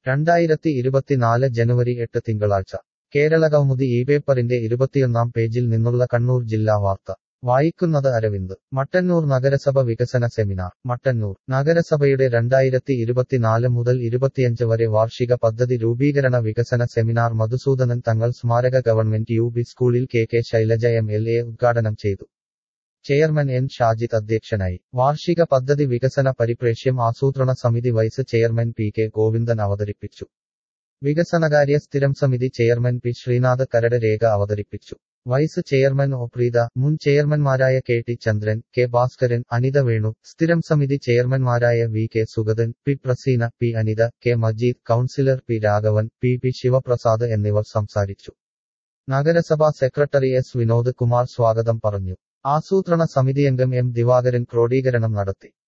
രണ്ടായിരത്തി ഇരുപത്തിനാല് ജനുവരി എട്ട് തിങ്കളാഴ്ച കേരളകൗമുദി ഈ പേപ്പറിന്റെ ഇരുപത്തിയൊന്നാം പേജിൽ നിന്നുള്ള കണ്ണൂർ ജില്ലാ വാർത്ത വായിക്കുന്നത് അരവിന്ദ് മട്ടന്നൂർ നഗരസഭ വികസന സെമിനാർ മട്ടന്നൂർ നഗരസഭയുടെ രണ്ടായിരത്തി ഇരുപത്തിനാല് മുതൽ ഇരുപത്തിയഞ്ച് വരെ വാർഷിക പദ്ധതി രൂപീകരണ വികസന സെമിനാർ മധുസൂദനൻ തങ്ങൾ സ്മാരക ഗവൺമെന്റ് യു ബി സ്കൂളിൽ K K Shailaja M L A ഉദ്ഘാടനം ചെയ്തു ചെയർമാൻ എൻ ഷാജിദ് അധ്യക്ഷനായി വാർഷിക പദ്ധതി വികസന പരിപ്രേക്ഷ്യം ആസൂത്രണ സമിതി vice chairman P K Govindan അവതരിപ്പിച്ചു വികസനകാര്യ സ്ഥിരം സമിതി ചെയർമാൻ പി ശ്രീനാഥ് കരട് രേഖ അവതരിപ്പിച്ചു വൈസ് ചെയർമാൻ ഒ പ്രീത മുൻ ചെയർമാൻമാരായ K T Chandran K Bhaskaran Anitha Venu സ്ഥിരം സമിതി ചെയർമാൻമാരായ V K Sugathan P Praseena P Anitha K Majeed councillor P Raghavan P P Sivaprasad എന്നിവർ സംസാരിച്ചു നഗരസഭാ സെക്രട്ടറി എസ് വിനോദ് കുമാർ സ്വാഗതം പറഞ്ഞു ആസൂത്രണ സമിതിയംഗം എം ദിവാകരൻ ക്രോഡീകരണം നടത്തി